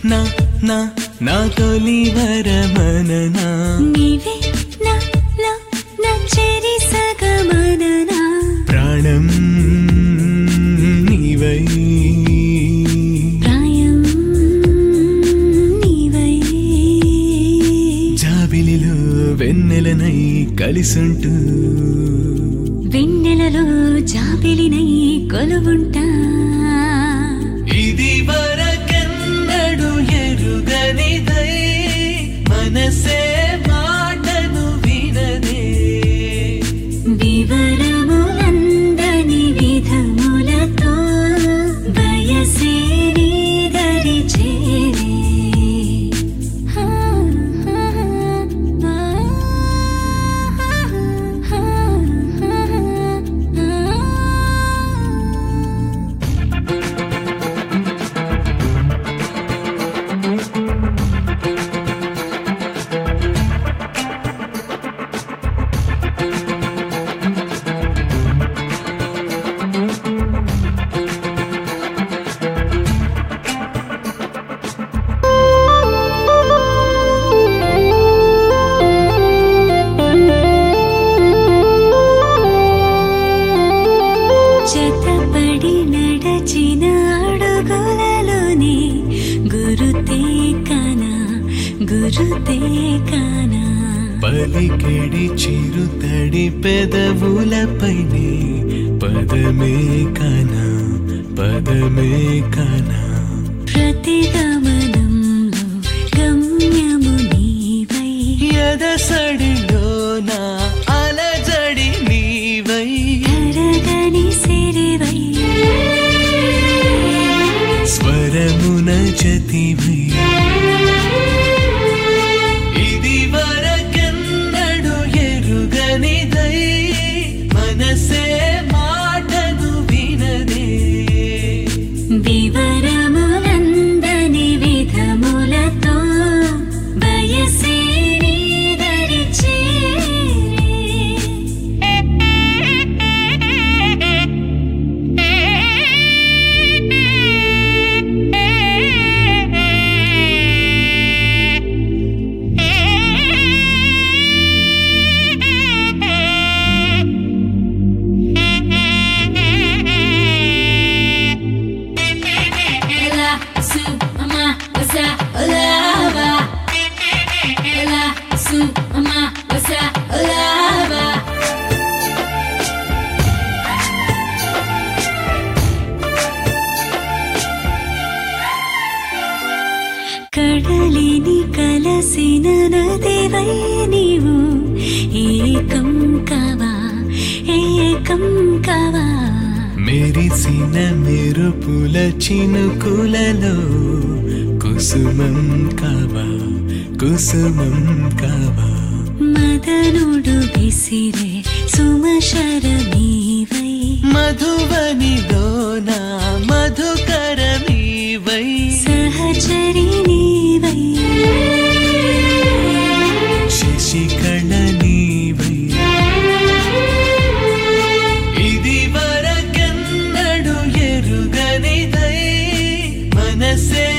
నా నా నా తొలి వరమననా నీవే నా నా నా చెరి సగమననా ప్రాణం నీవై ప్రాయం నీవై జాబిలిలో వెన్నెలనై కలిసుంటూ వెన్నెలలో జాబిలినై కొలువుంటా ఇది వరకెన్నడు ఎరుగనిదై మనసే మాటను వినదే వివరములందని విధములతో వయసే నీదరి చేరే హా, హా, హా, హా, హా, హా. జతపడి నడచిన అడుగులలోనే గురుతే కానా గురుతే కానా పలికెడి చిరుతడి పెదవులపైనే పదమే కానా పదమే కానా ప్రతి గమనంలో గమ్యము నీవై ఎదసడిలో నా అలజడి నీవై కరగని సిరివై స్వరమున జతివై ఇది వరకెన్నడు ఎరుగనిదై మనసే మాటను వినదే వివరములందని విధములతో వయసే నీదరి Ela, su, mama, wasa, olava. Ela, su, mama, wasa, olava. కడలిని కలసిన నదివై నీవు ఏకం కావా ఏకం కావా మెరిసిన మెరుపుల చినుకులలో కుసుమం కావా కుసుమం కావా మదనుడు విసిరే సుమశరమీవై మధువనిలోన మధుకరమీవై సహచరి నీవై శశికళ నీవై ఇది వరకెన్నడు ఎరుగనిదై మనసే